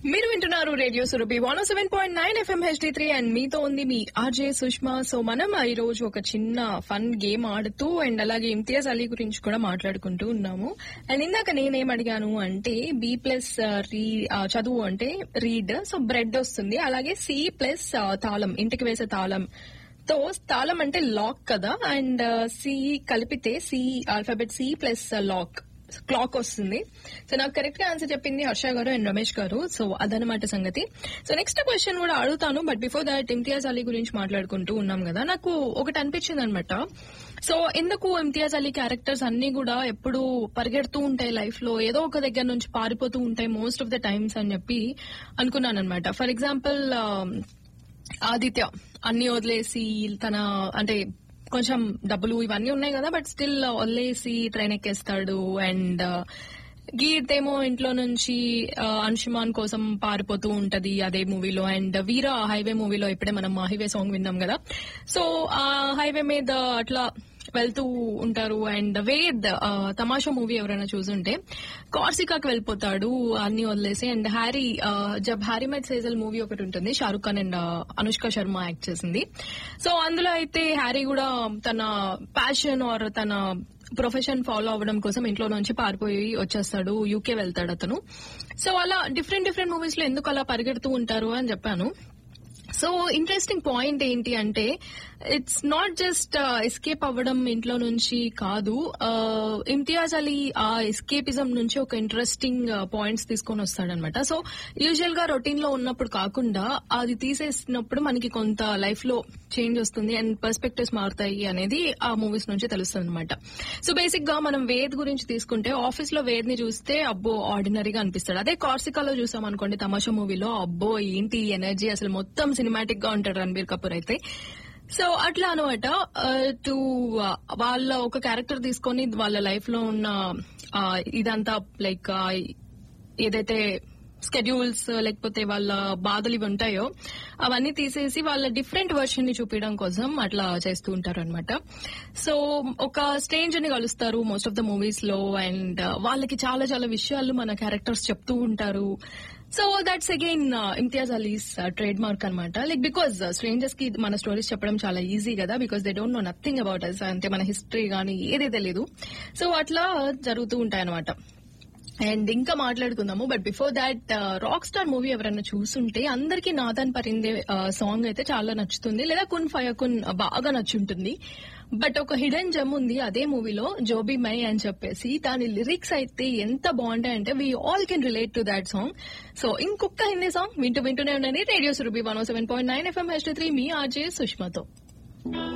మీరు వింటున్నారు radio Surabhi one seven point nine FM HD three and మీతో ఉంది మీ ఆర్జే సుష్మా సో మనం ఈ రోజు ఒక చిన్న ఫన్ గేమ్ ఆడుతూ అండ్ అలాగే ఇమ్తియాజ్ అలీ గురించి కూడా మాట్లాడుకుంటూ ఉన్నాము అండ్ ఇందాక నేనేం అడిగాను అంటే బి ప్లస్ రీ చదువు అంటే రీడ్ సో బ్రెడ్ వస్తుంది అలాగే సి ప్లస్ తాళం ఇంటికి వేసే తాళం తో తాళం అంటే లాక్ కదా అండ్ సి కలిపితే C alphabet C plus lock clock వస్తుంది సో నాకు కరెక్ట్ గా ఆన్సర్ చెప్పింది హర్ష గారు అండ్ రమేష్ గారు సో అదనమాట సంగతి సో నెక్స్ట్ క్వశ్చన్ కూడా అడుగుతాను but before that Imtiaz Ali గురించి మాట్లాడుకుంటూ ఉన్నాం కదా నాకు ఒకటి అనిపించింది అనమాట సో ఎందుకు ఇమ్తియాజ్ అలీ క్యారెక్టర్స్ అన్ని కూడా ఎప్పుడు పరిగెడుతూ ఉంటాయి లైఫ్ లో ఏదో ఒక దగ్గర నుంచి పారిపోతూ ఉంటాయి మోస్ట్ ఆఫ్ ద టైమ్స్ అని చెప్పి అనుకున్నాను అనమాట ఫర్ ఎగ్జాంపుల్ ఆదిత్య అన్ని వదిలేసి తన అంటే కొంచెం డబ్బులు ఇవన్నీ ఉన్నాయి కదా బట్ స్టిల్ వదిలేసి ట్రైన్ ఎక్కేస్తాడు అండ్ గీత్ ఏమో ఇంట్లో నుంచి అంశుమాన్ కోసం పారిపోతూ ఉంటది అదే మూవీలో అండ్ వీర హైవే మూవీలో ఇప్పుడే మనం హైవే సాంగ్ విన్నాం కదా సో ఆ హైవే మీద అట్లా వెళ్తూ ఉంటారు అండ్ వేద్ తమాషా మూవీ ఎవరైనా చూసుంటే కార్సికాకి వెళ్ళిపోతాడు అన్ని వదిలేసి and Harry Jab Harry met Sejal movie ఒకటి ఉంటుంది షారుఖ్ ఖాన్ అండ్ అనుష్క శర్మ యాక్ట్ చేసింది సో అందులో అయితే హ్యారీ కూడా తన ప్యాషన్ ఆర్ తన ప్రొఫెషన్ ఫాలో అవ్వడం కోసం ఇంట్లో నుంచి పారిపోయి వచ్చేస్తాడు యూకే వెళ్తాడు అతను సో అలా డిఫరెంట్ డిఫరెంట్ మూవీస్ లో ఎందుకు అలా పరిగెడుతూ ఉంటారు అని చెప్పాను సో ఇంట్రెస్టింగ్ పాయింట్ ఏంటి అంటే ఇట్స్ నాట్ జస్ట్ ఎస్కేప్ అవ్వడం ఇంట్లో నుంచి కాదు ఇమ్తియాజ్ అలీ ఆ ఎస్కేపిజం నుంచి ఒక ఇంట్రెస్టింగ్ పాయింట్స్ తీసుకొని వస్తాడనమాట సో యూజువల్ గా రొటీన్ లో ఉన్నప్పుడు కాకుండా అది తీసేసినప్పుడు మనకి కొంత లైఫ్ లో చేంజ్ వస్తుంది అండ్ పర్స్పెక్టివ్స్ మారుతాయి అనేది ఆ మూవీస్ నుంచి తెలుస్తుంది అనమాట సో బేసిక్ గా మనం వేద్ గురించి తీసుకుంటే ఆఫీస్ లో వేద్ ని చూస్తే అబ్బో ఆర్డినరీగా అనిపిస్తాడు అదే కార్సికాలో చూసాం అనుకోండి తమాషా మూవీలో అబ్బో ఏంటి ఎనర్జీ అసలు మొత్తం సినిమాటిక్ గా ఉంటాడు రణబీర్ కపూర్ అయితే సో అట్లా అనమాట టు వాళ్ళ ఒక క్యారెక్టర్ తీసుకొని వాళ్ళ లైఫ్ లో ఉన్న ఇదంతా లైక్ ఏదైతే స్కెడ్యూల్స్ లేకపోతే వాళ్ళ బాధలు ఇవి ఉంటాయో అవన్నీ తీసేసి వాళ్ళ డిఫరెంట్ వర్షన్ ని చూపించడం కోసం అట్లా చేస్తూ ఉంటారు అనమాట సో ఒక స్ట్రేంజ్ ని కలుస్తారు మోస్ట్ ఆఫ్ ద మూవీస్ లో అండ్ వాళ్ళకి చాలా చాలా విషయాలు మన క్యారెక్టర్స్ చెప్తూ ఉంటారు so that's again Imtiaz Ali's trade mark అనమాట లైక్ బికాస్ స్ట్రేంజర్స్ కి మన స్టోరీస్ చెప్పడం చాలా ఈజీ కదా because they don't know nothing about us అంటే మన హిస్టరీ గానీ ఏది తెలియదు సో అట్లా జరుగుతూ ఉంటాయి అనమాట అండ్ ఇంకా మాట్లాడుకుందాము but before that rock star movie ఎవరైనా చూసుంటే అందరికీ నాథన్ పరిందే సాంగ్ అయితే చాలా నచ్చుతుంది లేదా కున్ ఫయ కున్ బాగా నచ్చుంటుంది బట్ ఒక హిడెన్ జమ్ ఉంది అదే మూవీలో జోబీ మై అని చెప్పేసి దాని లిరిక్స్ అయితే ఎంత బాగుంటాయి అంటే we all can relate to that song so ఇంకొక హిందీ సాంగ్ వింటూ వింటూనే ఉండండి radio Surabhi one seven point nine FM H three మీ ఆర్జే సుష్మతో